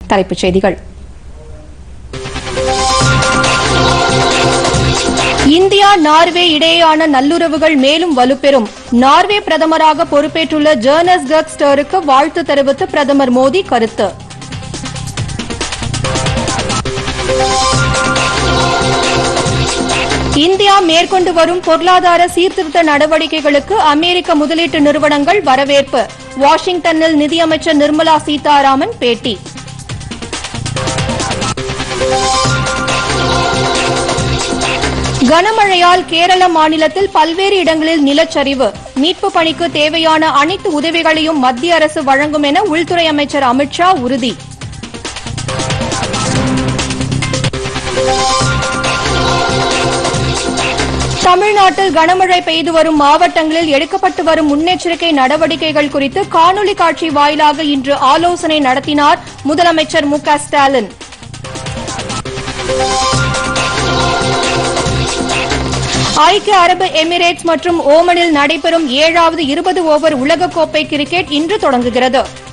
தலைப்புச் செய்திகள் India Norway இடையேயான நல்லுறவுகள் மேலும் வலுப்பெறும் நார்வே பிரதமராக பொறுப்பேற்றுள்ள ஜேர்னஸ் கர்க்ஸ்டருக்கு வாழ்த்து தெரிவித்து பிரதமர் மோடி கருத்து இந்தியா மேற்கொண்டு வரும் பொருளாதார சீர்திருத்த நடவடிக்கைகளுக்கு அமெரிக்க முதலீட்டு நிறுவனங்கள் வரவேற்பு வாஷிங்டனில் நிதியமைச்சர் நிர்மலா சீதாராமன் பேட்டி கனமழையால் கேரள மாநிலத்தில் பல்வேறு இடங்களில் நிலச்சரிவு மீட்பு பணிக்கு தேவையான அனைத்து உதவிகளையும் மத்திய அரசு வழங்கும் என உள்துறை அமைச்சர் அமித்ஷா உறுதி தமிழ்நாட்டில் கனமழை பெய்து வரும் மாவட்டங்களில் எடுக்கப்பட்டு வரும் முன்னெச்சரிக்கை நடவடிக்கைகள் குறித்து காணொலி காட்சி வாயிலாக இன்று ஆலோசனை நடத்தினார் முதலமைச்சர் மு க ஸ்டாலின் ஐக்கிய அரபு எமிரேட்ஸ் மற்றும் ஓமனில் நடைபெறும் ஏழாவது இருபது ஓவர் உலகக்கோப்பை கிரிக்கெட் இன்று தொடங்குகிறது